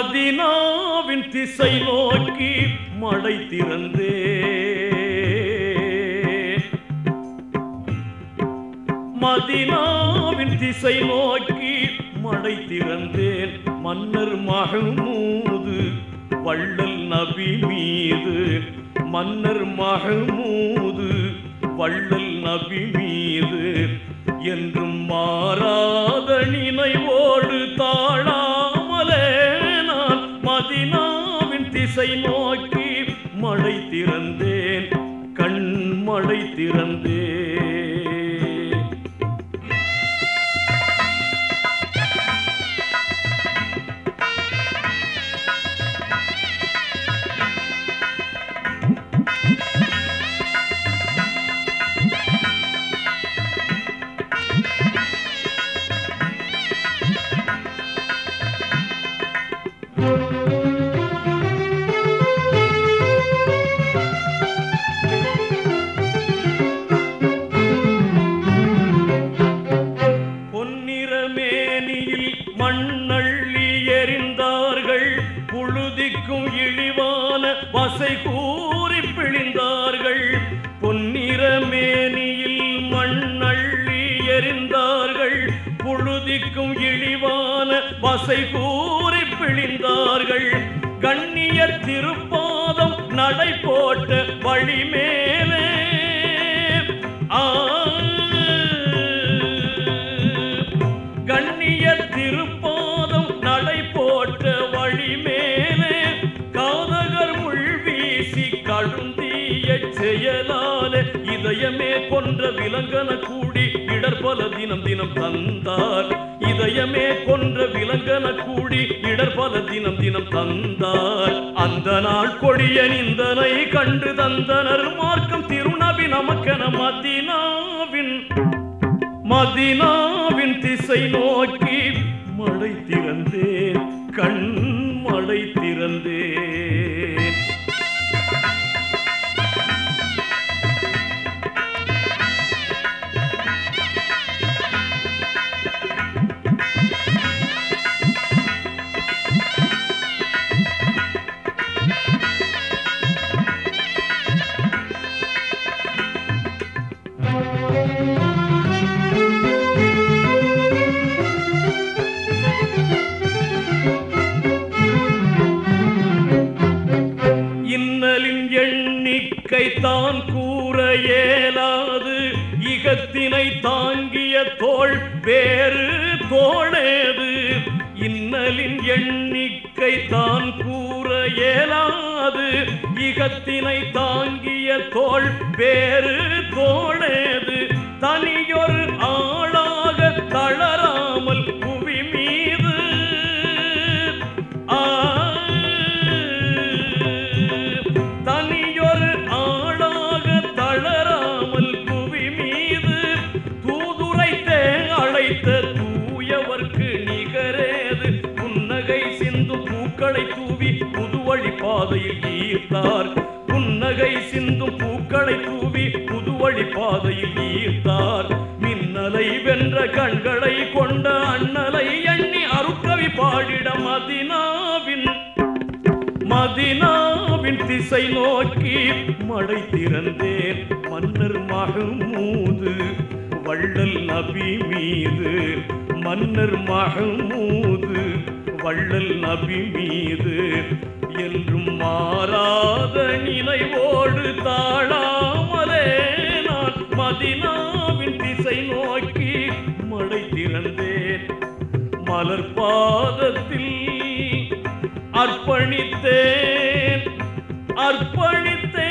மதினாவின் திசை நோக்கி மழை திறந்தே மதினாவின் திசை நோக்கி மழை திறந்தேன் மன்னர் மகமூது வள்ளல் நபி மீது மன்னர் மகமூது வள்ளல் நபி மீது என்றும் மாறாத நினைவோடு தாழாமலே நான் மதினாவின் திசை நோக்கி மழை திறந்தேன் கண் மழை திறந்தேன் பொன்னிறமேனியில் மண்ணள்ளி எறிந்தார்கள் புழுதிக்கும் இழிவான வசை கூறி பிழிந்தார்கள் பொன்னிறமேனியில் மண்ணள்ளி எறிந்தார்கள் புழுதிக்கும் இழிவான வசை கூறி பிழிந்தார்கள் கண்ணிய திருப்பாதம் நடை போட்ட வழி மேலே ஆ கண்ணிய திருப்பாதம் நடை போட்ட வழி மேலே காதகர் முள் வீசி கழுந்திய செயலால இதயமே கொன்ற விலங்கன கூடி இடர்பல தினம் தினம் தந்தார் இதயமே கொன்ற விலங்கன கூடி இடர்பல தினம் தினம் தந்தார் அந்த நாள் கொடிய நிந்தனை கண்டு தந்தனர் மார்க்கம் திருநபி நமக்கென மதினாவின் மதினாவின் திசை நோக்கி மழை திறந்தேன் கண் மழை திறந்தேன் இன்னலின் எண்ணிக்கை தான் கூற இயலாது இகத்தினை தாங்கிய தோள் வேறு தோழேது இன்னலின் எண்ணிக்கை தான் கூற இயலாது இகத்தினை தாங்கிய தோள் வேறு தோழேது தனியொரு ஆளாக தளராமல் புவி மீது ஆ தனியொரு ஆளாக தளராமல் புவி மீது தூதுரைத்தே அழைத்த தூயவர்க்கு நிகரேது புன்னகை சிந்தும் பூக்களை தூவி புதுவழி பாதையில் ஈர்த்தார் புன்னகை சிந்தும் பூக்களை தூவி புதுவழி பாதையில் ஈர்த்தார் மின்னலை வென்ற கண்களை கொண்ட அண்ணலை எண்ணி அருக்கவி பாடிட மதினாவின் மதினாவின் திசை நோக்கி மழை திறந்தேன் மன்னர் மகமூது வள்ளல் நபி மீது மன்னர் மகமூது வள்ளல் நபி மீது என்றும் மாறாத நினைவோடு தாழாமலே நான் மதினாவின் திசை நோக்கி மழை திறந்தேன் மலர் பாதத்தில் அர்ப்பணித்தேன் அர்ப்பணித்தேன்